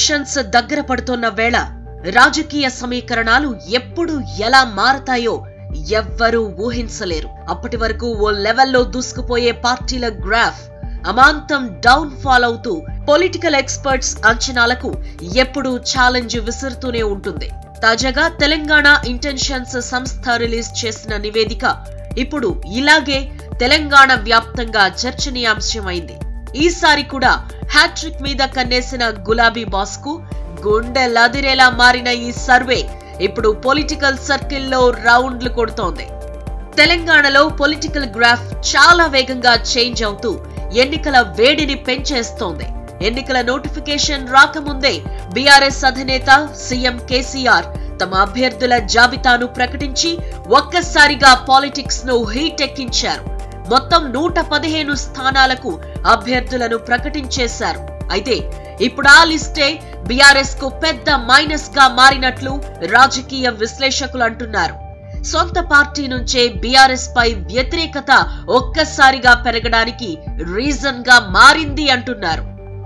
elections దగ్గర పడుతున్న వేళ రాజకీయ సమీకరణాలు ఎప్పుడు ఎలా మారతాయో ఎవ్వరూ ఊహించలేరు అప్పటి వరకు ఓ లెవెల్లో దూసుకుపోయే పార్టీల గ్రాఫ్ అమాంతం డౌన్ ఫాల్ అవుతూ పొలిటికల్ ఎక్స్పర్ట్స్ అంచనాలకు ఎప్పుడూ ఛాలెంజ్ విసురుతూనే ఉంటుంది తాజాగా తెలంగాణ ఇంటెన్షన్స్ సంస్థ రిలీజ్ చేసిన నివేదిక ఇప్పుడు ఇలాగే తెలంగాణ వ్యాప్తంగా చర్చనీయాంశమైంది ఈసారి కూడా హ్యాట్రిక్ మీద కన్నేసిన గులాబీ బాస్ కు గుండె లదిరేలా మారిన ఈ సర్వే ఇప్పుడు పొలిటికల్ సర్కిల్లో రౌండ్లు కొడుతోంది తెలంగాణలో పొలిటికల్ గ్రాఫ్ చాలా వేగంగా చేంజ్ అవుతూ ఎన్నికల వేడిని పెంచేస్తోంది ఎన్నికల నోటిఫికేషన్ రాకముందే బీఆర్ఎస్ అధినేత సీఎం కేసీఆర్ తమ అభ్యర్థుల జాబితాను ప్రకటించి ఒక్కసారిగా పాలిటిక్స్ ను హీట్ ఎక్కించారు మొత్తం నూట పదిహేను స్థానాలకు అభ్యర్థులను ప్రకటించేశారు అయితే ఇప్పుడు ఆ లిస్టే బీఆర్ఎస్ కు పెద్ద మైనస్ గా మారినట్లు రాజకీయ విశ్లేషకులు అంటున్నారు సొంత పార్టీ నుంచే బీఆర్ఎస్ పై వ్యతిరేకత ఒక్కసారిగా పెరగడానికి రీజన్ గా మారింది అంటున్నారు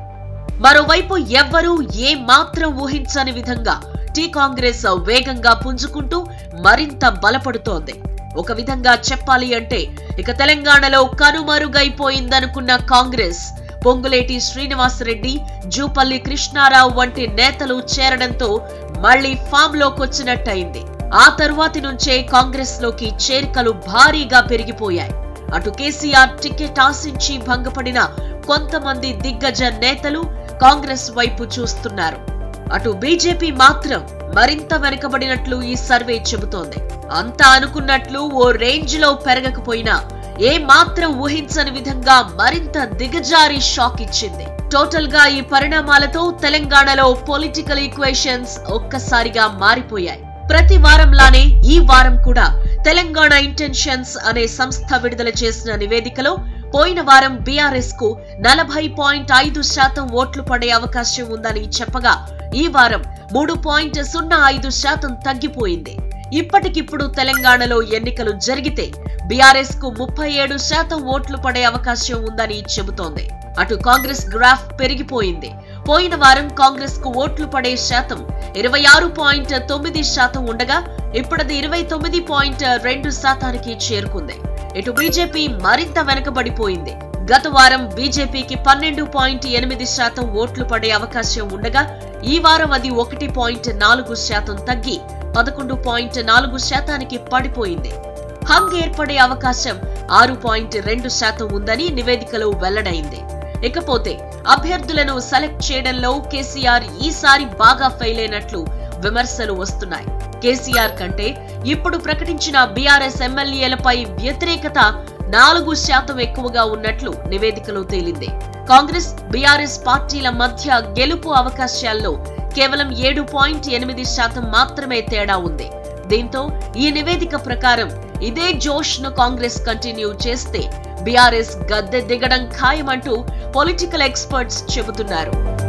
మరోవైపు ఎవ్వరూ ఏ మాత్రం ఊహించని విధంగా టీ కాంగ్రెస్ వేగంగా పుంజుకుంటూ మరింత బలపడుతోంది ఒక విధంగా చెప్పాలి అంటే ఇక తెలంగాణలో కనుమరుగైపోయిందనుకున్న కాంగ్రెస్ పొంగులేటి శ్రీనివాసరెడ్డి జూపల్లి కృష్ణారావు వంటి నేతలు చేరడంతో మళ్లీ ఫామ్ లోకొచ్చినట్టయింది ఆ తరువాతి నుంచే కాంగ్రెస్ లోకి చేరికలు భారీగా పెరిగిపోయాయి అటు కేసీఆర్ టికెట్ ఆశించి భంగపడిన కొంతమంది దిగ్గజ నేతలు కాంగ్రెస్ వైపు చూస్తున్నారు అటు బీజేపీ మాత్రం మరింత వెనుకబడినట్లు ఈ సర్వే చెబుతోంది అంతా అనుకున్నట్లు ఓ రేంజ్ లో పెరగకపోయినా ఏ మాత్రం ఊహించని విధంగా మరింత దిగజారి షాక్ ఇచ్చింది టోటల్ గా ఈ పరిణామాలతో తెలంగాణలో పొలిటికల్ ఈక్వేషన్స్ ఒక్కసారిగా మారిపోయాయి ప్రతి వారంలానే ఈ వారం కూడా తెలంగాణ ఇంటెన్షన్స్ అనే సంస్థ విడుదల చేసిన నివేదికలో పోయిన వారం బీఆర్ఎస్ కు నలభై పాయింట్ ఐదు శాతం ఓట్లు పడే అవకాశం ఉందని చెప్పగా ఈ వారం మూడు పాయింట్ సున్నా ఐదు శాతం తగ్గిపోయింది ఇప్పటికిప్పుడు తెలంగాణలో ఎన్నికలు జరిగితే బీఆర్ఎస్ కు ముప్పై ఏడు శాతం ఓట్లు పడే అవకాశం ఉందని చెబుతోంది అటు కాంగ్రెస్ గ్రాఫ్ పెరిగిపోయింది పోయిన వారం కాంగ్రెస్ కు ఓట్లు పడే శాతం ఇరవై ఆరు పాయింట్ తొమ్మిది శాతం ఉండగా ఇప్పుడది ఇరవై తొమ్మిది పాయింట్ రెండు శాతానికి చేరుకుంది ఇటు బీజేపీ మరింత వెనకబడిపోయింది గత వారం బీజేపీకి పన్నెండు పాయింట్ ఎనిమిది శాతం ఓట్లు పడే అవకాశం ఉండగా ఈ వారం అది ఒకటి పాయింట్ నాలుగు శాతం తగ్గి పదకొండు పాయింట్ నాలుగు శాతానికి పడిపోయింది హంగ్ ఏర్పడే అవకాశం ఆరు పాయింట్ రెండు శాతం ఉందని నివేదికలో వెల్లడైంది ఇకపోతే అభ్యర్థులను సెలెక్ట్ చేయడంలో కేసీఆర్ ఈసారి బాగా ఫెయిల్ అయినట్లు విమర్శలు వస్తున్నాయి కేసీఆర్ కంటే ఇప్పుడు ప్రకటించిన బీఆర్ఎస్ ఎమ్మెల్యేలపై వ్యతిరేకత నాలుగు శాతం ఎక్కువగా ఉన్నట్లు నివేదికలో తేలింది కాంగ్రెస్ బీఆర్ఎస్ పార్టీల మధ్య గెలుపు అవకాశాల్లో కేవలం ఏడు పాయింట్ ఎనిమిది శాతం మాత్రమే తేడా ఉంది దీంతో ఈ నివేదిక ప్రకారం ఇదే జోష్ ను కాంగ్రెస్ కంటిన్యూ చేస్తే బీఆర్ఎస్ గద్దె దిగడం ఖాయమంటూ పొలిటికల్ ఎక్స్పర్ట్స్ చెబుతున్నారు